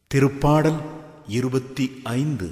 திருப்பாடல் இருபத்தி ஐந்து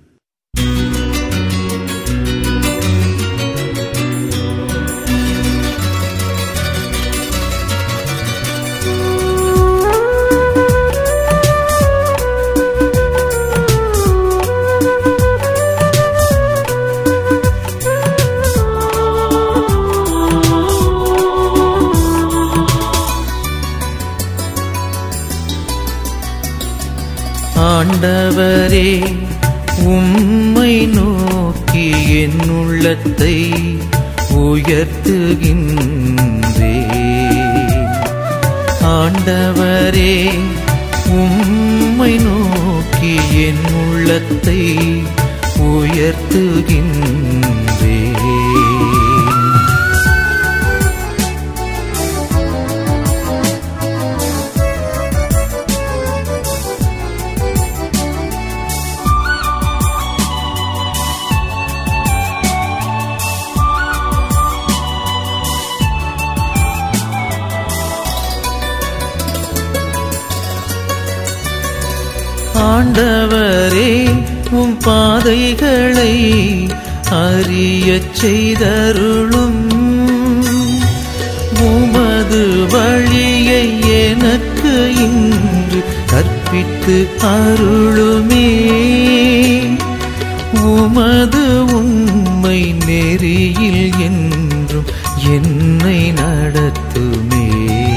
ஆண்டவரே உம்மை நோக்கி என் உள்ளத்தை உயர்த்துகின்றே ஆண்டவரே உம்மை நோக்கி என் உள்ளத்தை உயர்த்துகின்றே ஆண்டவரே உம் பாதைகளை அறியச் செய்தருளும் உமது வழியை எனக்கு இன்று கற்பித்து அருளுமே உமது உண்மை நெறியில் என்றும் என்னை நடத்துமே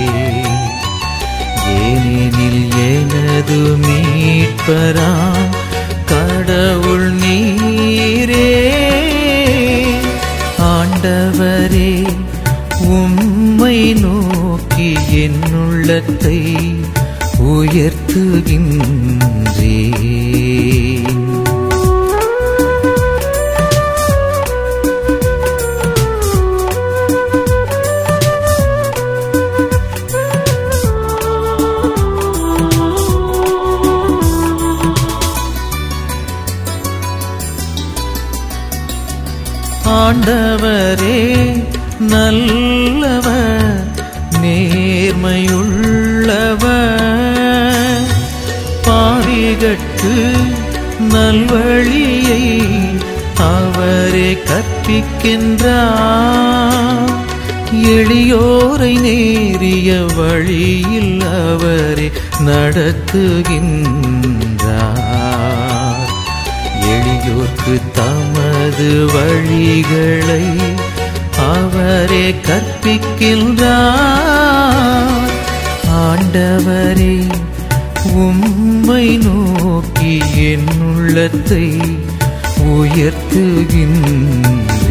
ஏனெனில் எனது மீட்பரா கடவுள் நீரே ஆண்டவரே உம்மை நோக்கி என் உள்ளத்தை உயர்த்துகின்றேன் ஆண்டவரே நல்லவர் நேர்மையுள்ளவர் பாவிகட்கு நல்வழியை அவரே கற்பிக்கின்றார் எளியோரை நேரிய வழியில் அவரே நடத்துகின்றார் எளியோர்க்கு தமது வழிகளை அவரே கற்பிக்கின்றார் ஆண்டவரே உம்மை நோக்கி என் உள்ளத்தை உயர்த்துகின்ற